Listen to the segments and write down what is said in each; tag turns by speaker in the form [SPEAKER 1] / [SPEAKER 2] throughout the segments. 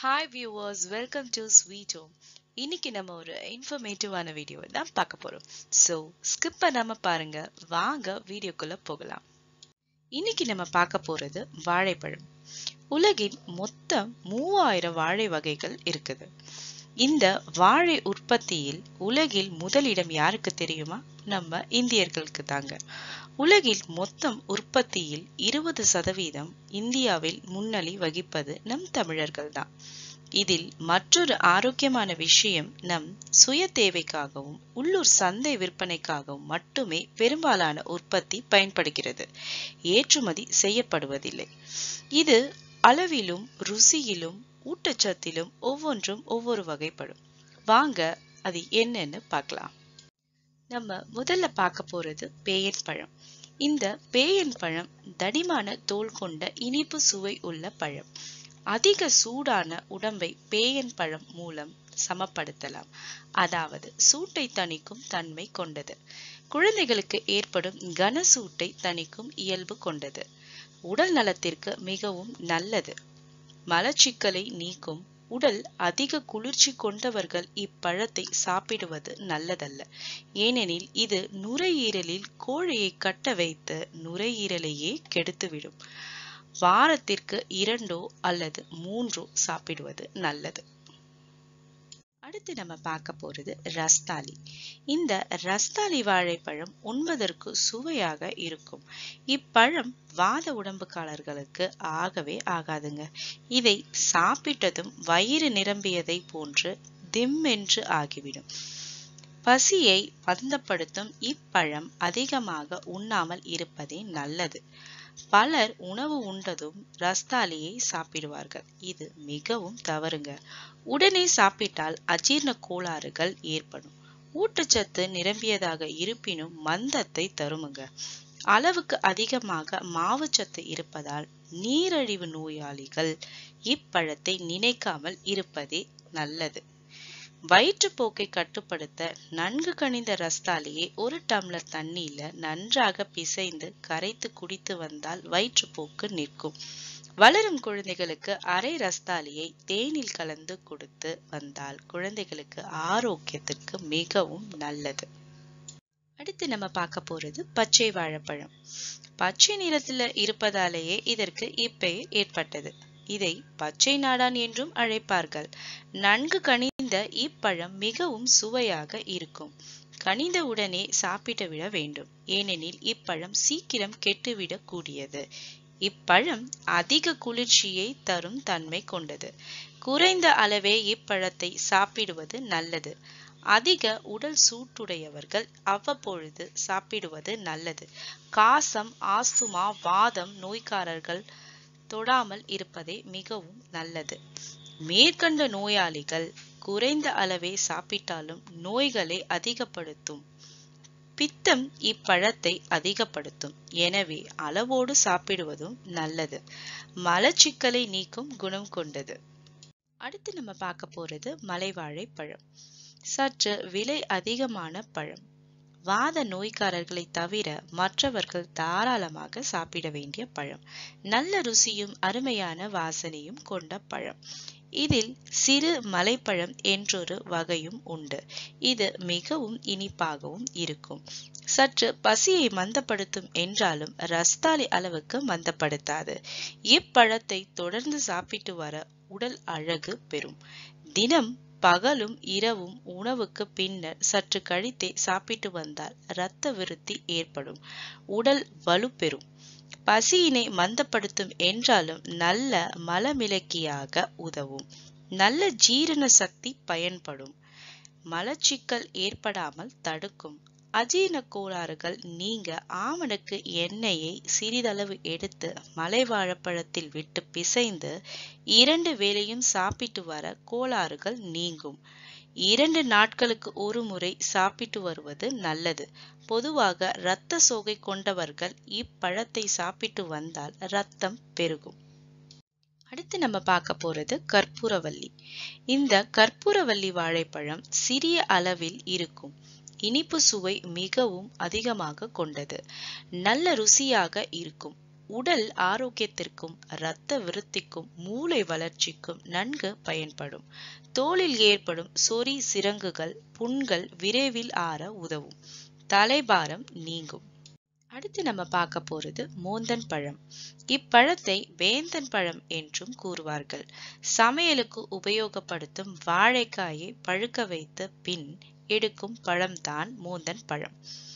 [SPEAKER 1] hi viewers welcome to sweet home இன்னைக்கு நம்ம ஒரு இன்ஃபர்மேட்டிவான வீடியோ தான் பார்க்க போறோம் ஸோ ஸ்கிப் பண்ணாம பாருங்க வாங்க வீடியோக்குள்ள போகலாம் இன்னைக்கு நம்ம பார்க்க போறது வாழைப்பழம் உலகில் மொத்தம் மூவாயிரம் வாழை வகைகள் இருக்குது இந்த வாழை உற்பத்தியில் உலகில் முதலிடம் யாருக்கு தெரியுமா நம்ம இந்தியர்களுக்கு தாங்க உலகில் மொத்தம் உற்பத்தியில் இருபது சதவீதம் இந்தியாவில் முன்னணி வகிப்பது நம் தமிழர்கள் தான் இதில் மற்றொரு ஆரோக்கியமான விஷயம் நம் சுய தேவைக்காகவும் உள்ளூர் சந்தை விற்பனைக்காகவும் மட்டுமே பெரும்பாலான உற்பத்தி பயன்படுகிறது ஏற்றுமதி செய்யப்படுவதில்லை இது அளவிலும் ருசியிலும் ஊட்டச்சத்திலும் ஒவ்வொன்றும் ஒவ்வொரு வகைப்படும் வாங்க அது என்னன்னு பார்க்கலாம் நம்ம முதல்ல பார்க்க போறது பேயன் பழம் இந்த பேயன் பழம் தடிமான தோல் கொண்ட இனிப்பு சுவை உள்ள பழம் அதிக சூடான உடம்பை பேயன் பழம் மூலம் சமப்படுத்தலாம் அதாவது சூட்டை தணிக்கும் தன்மை கொண்டது குழந்தைகளுக்கு ஏற்படும் கனசூட்டை தணிக்கும் இயல்பு கொண்டது உடல் நலத்திற்கு மிகவும் நல்லது மலச்சிக்கலை நீக்கும் உடல் அதிக குளிர்ச்சி கொண்டவர்கள் இப்பழத்தை சாப்பிடுவது நல்லதல்ல ஏனெனில் இது நுரையீரலில் கோழையை கட்ட வைத்து நுரையீரலையே கெடுத்துவிடும் வாரத்திற்கு இரண்டோ அல்லது மூன்றோ சாப்பிடுவது நல்லது அடுத்து நம்ம பார்க்க போறது ரஸ்தாலி இந்த ரஸ்தாலி வாழைப்பழம் உண்பதற்கு சுவையாக இருக்கும் இப்பழம் வாத உடம்புக்காரர்களுக்கு ஆகவே ஆகாதுங்க இதை சாப்பிட்டதும் வயிறு நிரம்பியதை போன்று திம் என்று ஆகிவிடும் பசியை பந்தப்படுத்தும் இப்பழம் அதிகமாக உண்ணாமல் இருப்பதே நல்லது பலர் உணவு உண்டதும் ரஸ்தாலியை சாப்பிடுவார்கள் இது மிகவும் தவறுங்க உடனே சாப்பிட்டால் அஜீர்ண கோளாறுகள் ஏற்படும் ஊட்டச்சத்து நிரம்பியதாக இருப்பினும் மந்தத்தை தருமுங்க அளவுக்கு அதிகமாக மாவுச்சத்து இருப்பதால் நீரழிவு நோயாளிகள் இப்பழத்தை நினைக்காமல் இருப்பதே நல்லது வயிற்றுப்போக்கை கட்டுப்படுத்த நன்கு கனிந்த ரஸ்தாலியை ஒரு டம்ளர் தண்ணீர்ல நன்றாக பிசைந்து கரைத்து குடித்து வந்தால் வயிற்றுப்போக்கு நிற்கும் வளரும் குழந்தைகளுக்கு அரை ரஸ்தாலியை தேனில் கலந்து கொடுத்து வந்தால் குழந்தைகளுக்கு ஆரோக்கியத்திற்கு மிகவும் நல்லது அடுத்து நம்ம பார்க்க போறது பச்சை வாழைப்பழம் பச்சை நிறத்துல இருப்பதாலேயே இதற்கு இப்பெயர் ஏற்பட்டது இதை பச்சை நாடான் என்றும் அழைப்பார்கள் நன்கு கனிந்த இப்பழம் மிகவும் சுவையாக இருக்கும் கனிந்த உடனே சாப்பிட்டு விட வேண்டும் ஏனெனில் இப்பழம் சீக்கிரம் கெட்டுவிடக் கூடியது இப்பழம் அதிக குளிர்ச்சியை தரும் தன்மை கொண்டது குறைந்த அளவே இப்பழத்தை சாப்பிடுவது நல்லது அதிக உடல் சூட்டுடையவர்கள் அவ்வப்பொழுது சாப்பிடுவது நல்லது காசம் ஆஸ்துமா வாதம் நோய்க்காரர்கள் தொடாமல் இருப்பதே மிகவும் நல்லது மேற்கண்ட நோயாளிகள் குறைந்த அளவே சாப்பிட்டாலும் நோய்களை அதிகப்படுத்தும் பித்தம் இப்பழத்தை அதிகப்படுத்தும் எனவே அளவோடு சாப்பிடுவதும் நல்லது மலச்சிக்கலை நீக்கும் குணம் கொண்டது அடுத்து நம்ம பார்க்க போறது மலைவாழை பழம் சற்று விலை அதிகமான பழம் வாத நோய்க்காரர்களை தவிர மற்றவர்கள் தாராளமாக சாப்பிட வேண்டிய பழம் நல்ல ருசியும் அருமையான வாசனையும் கொண்ட பழம் இதில் சிறு மலைப்பழம் என்றொரு வகையும் உண்டு இது மிகவும் இனிப்பாகவும் இருக்கும் சற்று பசியை மந்தப்படுத்தும் என்றாலும் ரஸ்தாலி அளவுக்கு மந்தப்படுத்தாது இப்பழத்தை தொடர்ந்து சாப்பிட்டு வர உடல் அழகு பெறும் தினம் பகலும் இரவும் உணவுக்கு பின்னர் சற்று கழித்தே சாப்பிட்டு வந்தால் இரத்த விருத்தி ஏற்படும் உடல் வலுப்பெறும் பசியினை மந்தப்படுத்தும் என்றாலும் நல்ல மலமிளக்கியாக உதவும் நல்ல ஜீரண சக்தி பயன்படும் மலச்சிக்கல் ஏற்படாமல் தடுக்கும் அஜீரண கோளாறுகள் நீங்க ஆமணக்கு எண்ணெயை சிறிதளவு எடுத்து மலை வாழைப்பழத்தில் விட்டு பிசைந்து இரண்டு வேளையும் சாப்பிட்டு வர கோளாறுகள் நீங்கும் இரண்டு நாட்களுக்கு ஒரு முறை சாப்பிட்டு வருவது நல்லது பொதுவாக இரத்த சோகை கொண்டவர்கள் இப்பழத்தை சாப்பிட்டு வந்தால் இரத்தம் பெருகும் அடுத்து நம்ம பார்க்க போறது கற்பூரவல்லி இந்த கற்பூரவல்லி வாழைப்பழம் சிறிய அளவில் இருக்கும் இனிப்பு சுவை மிகவும் அதிகமாக கொண்டது நல்ல ருசியாக இருக்கும் உடல் ஆரோக்கியத்திற்கும் இரத்த விருத்திக்கும் மூளை வளர்ச்சிக்கும் நன்கு பயன்படும் தோலில் ஏற்படும் சொறி சிரங்குகள் புண்கள் விரைவில் ஆற உதவும் தலைபாரம் நீங்கும் அடுத்து நம்ம பார்க்க போறது மோந்தன் பழம் இப்பழத்தை வேந்தன் பழம் என்றும் கூறுவார்கள் சமையலுக்கு உபயோகப்படுத்தும் வாழைக்காயை பழுக்க வைத்த பின் எடுக்கும் பழம்தான் மோந்தன் பழம்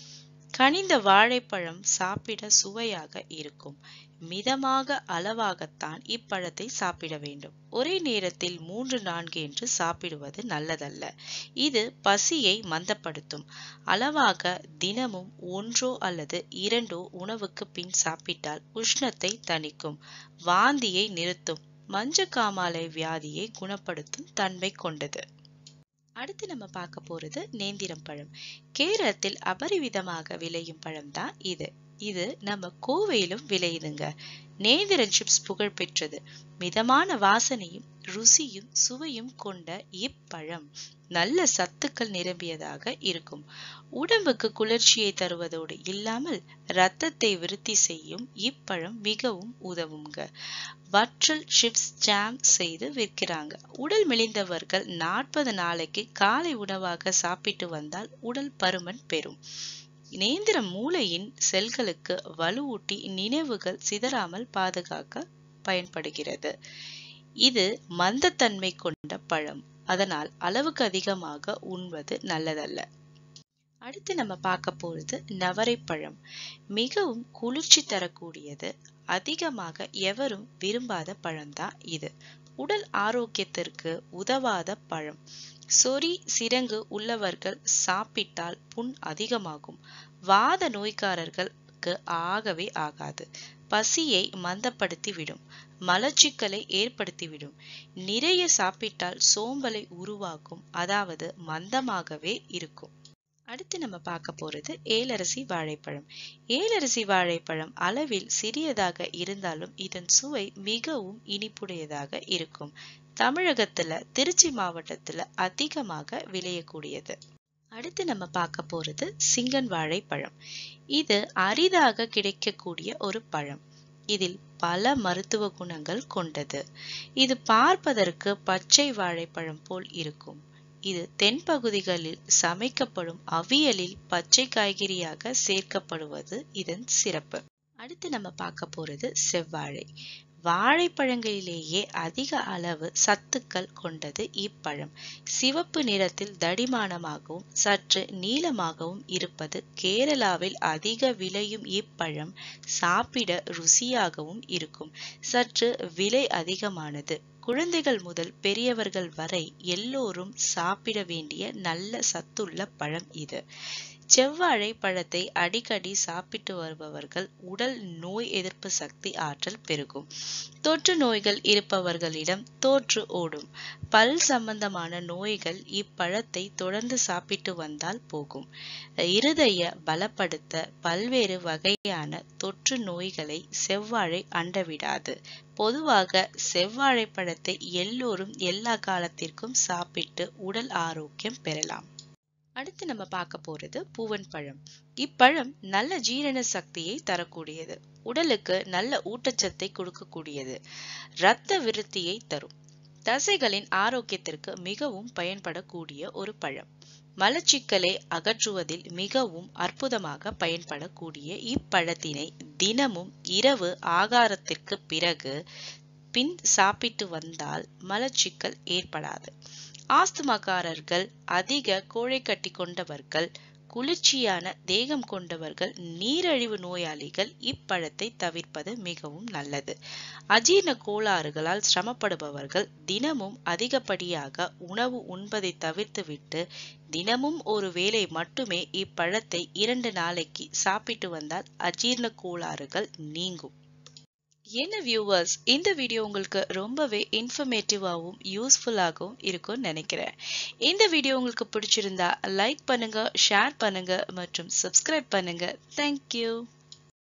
[SPEAKER 1] கனிந்த வாழைப்பழம் சாப்பிட சுவையாக இருக்கும் மிதமாக அளவாகத்தான் இப்பழத்தை சாப்பிட வேண்டும் ஒரே நேரத்தில் மூன்று நான்கு என்று சாப்பிடுவது நல்லதல்ல இது பசியை மந்தப்படுத்தும் அளவாக தினமும் ஒன்றோ அல்லது இரண்டோ உணவுக்கு பின் சாப்பிட்டால் உஷ்ணத்தை தணிக்கும் வாந்தியை நிறுத்தும் மஞ்சக்காமாலை வியாதியை குணப்படுத்தும் தன்மை கொண்டது அடுத்து நம்ம பார்க்க போறது நேந்திரம் பழம் கேரளத்தில் அபரிவிதமாக விளையும் பழம் தான் இது இது நம்ம கோவையிலும் விளையுதுங்க நேந்திரன் சிப்ஸ் புகழ் பெற்றது மிதமான வாசனையும் ருசியும் சுவையும் கொண்ட இப்பழம் நல்ல சத்துக்கள் நிரம்பியதாக இருக்கும் உடம்புக்கு குளிர்ச்சியை தருவதோடு இல்லாமல் இரத்தத்தை விருத்தி செய்யும் இப்பழம் மிகவும் உதவுங்க வற்றல் சிப்ஸ் ஜாம் செய்து விற்கிறாங்க உடல் மெலிந்தவர்கள் நாற்பது நாளைக்கு காலை உணவாக சாப்பிட்டு வந்தால் உடல் பருமன் பெறும் நேந்திரம் மூளையின் செல்களுக்கு வலுவூட்டி நினைவுகள் சிதறாமல் பாதுகாக்க பயன்படுகிறது இது மந்தத்தன்மை கொண்ட பழம் அதனால் அளவுக்கு அதிகமாக உண்பது நல்லதல்ல அடுத்து நம்ம பார்க்க போறது நவரைப்பழம் மிகவும் குளிர்ச்சி தரக்கூடியது அதிகமாக எவரும் விரும்பாத பழம்தான் இது உடல் ஆரோக்கியத்திற்கு உதவாத பழம் சொறி சிரங்கு உள்ளவர்கள் சாப்பிட்டால் புண் அதிகமாகும் வாத நோய்க்காரர்களுக்கு ஆகவே ஆகாது பசியை மந்தப்படுத்திவிடும் மலச்சிக்கலை ஏற்படுத்திவிடும் நிறைய சாப்பிட்டால் சோம்பலை உருவாக்கும் அதாவது மந்தமாகவே இருக்கும் அடுத்து நம்ம பார்க்க போறது ஏலரசி வாழைப்பழம் ஏலரசி வாழைப்பழம் அளவில் சிறியதாக இருந்தாலும் இதன் சுவை மிகவும் இனிப்புடையதாக இருக்கும் தமிழகத்துல திருச்சி மாவட்டத்துல அதிகமாக விளையக்கூடியது அடுத்து நம்ம பார்க்க போறது சிங்கன் வாழைப்பழம் இது அரிதாக கிடைக்கக்கூடிய ஒரு பழம் இதில் பல மருத்துவ குணங்கள் கொண்டது இது பார்ப்பதற்கு பச்சை வாழைப்பழம் போல் இருக்கும் இது தென்பகுதிகளில் சமைக்கப்படும் அவியலில் பச்சை காய்கறியாக சேர்க்கப்படுவது இதன் சிறப்பு அடுத்து நம்ம பார்க்க போறது செவ்வாழை வாழைப்பழங்களிலேயே அதிக அளவு சத்துக்கள் கொண்டது இப்பழம் சிவப்பு நிறத்தில் தடிமானமாகவும் சற்று நீளமாகவும் இருப்பது கேரளாவில் அதிக விளையும் இப்பழம் சாப்பிட ருசியாகவும் இருக்கும் சற்று விலை அதிகமானது குழந்தைகள் முதல் பெரியவர்கள் வரை எல்லோரும் சாப்பிட வேண்டிய நல்ல சத்துள்ள பழம் இது செவ்வாழை பழத்தை அடிக்கடி சாப்பிட்டு வருபவர்கள் உடல் நோய் எதிர்ப்பு சக்தி ஆற்றல் பெருகும் தொற்று நோய்கள் இருப்பவர்களிடம் தோற்று ஓடும் பல் சம்பந்தமான நோய்கள் இப்பழத்தை தொடர்ந்து சாப்பிட்டு வந்தால் போகும் இருதய பலப்படுத்த பல்வேறு வகையான தொற்று நோய்களை செவ்வாழை அண்டவிடாது பொதுவாக செவ்வாழை பழத்தை எல்லோரும் எல்லா காலத்திற்கும் சாப்பிட்டு உடல் ஆரோக்கியம் பெறலாம் அடுத்து நம்ம பார்க்க போறது பூவன் பழம் இப்பழம் நல்ல ஜீரண சக்தியை தரக்கூடியது உடலுக்கு நல்ல ஊட்டச்சத்தை கொடுக்கக்கூடியது இரத்த விருத்தியை தரும் தசைகளின் ஆரோக்கியத்திற்கு மிகவும் பயன்படக்கூடிய ஒரு பழம் மலச்சிக்கலை அகற்றுவதில் மிகவும் அற்புதமாக பயன்படக்கூடிய இப்பழத்தினை தினமும் இரவு ஆகாரத்திற்கு பிறகு பின் சாப்பிட்டு வந்தால் மலச்சிக்கல் ஏற்படாது ஆஸ்துமாக்காரர்கள் அதிக கோழைக்கட்டி கொண்டவர்கள் குளிர்ச்சியான தேகம் கொண்டவர்கள் நீரழிவு நோயாளிகள் இப்பழத்தை தவிர்ப்பது மிகவும் நல்லது அஜீர்ண கோளாறுகளால் சிரமப்படுபவர்கள் தினமும் அதிகப்படியாக உணவு உண்பதை தவிர்த்துவிட்டு தினமும் ஒரு வேளை மட்டுமே இப்பழத்தை இரண்டு நாளைக்கு சாப்பிட்டு வந்தால் அஜீர்ண கோளாறுகள் நீங்கும் என்ன வியூவர்ஸ் இந்த வீடியோ உங்களுக்கு ரொம்பவே இன்ஃபர்மேட்டிவாகவும் யூஸ்ஃபுல்லாகவும் இருக்கும்னு நினைக்கிறேன் இந்த வீடியோ உங்களுக்கு பிடிச்சிருந்தா லைக் பண்ணுங்க ஷேர் பண்ணுங்க மற்றும் சப்ஸ்கிரைப் பண்ணுங்க தேங்க்யூ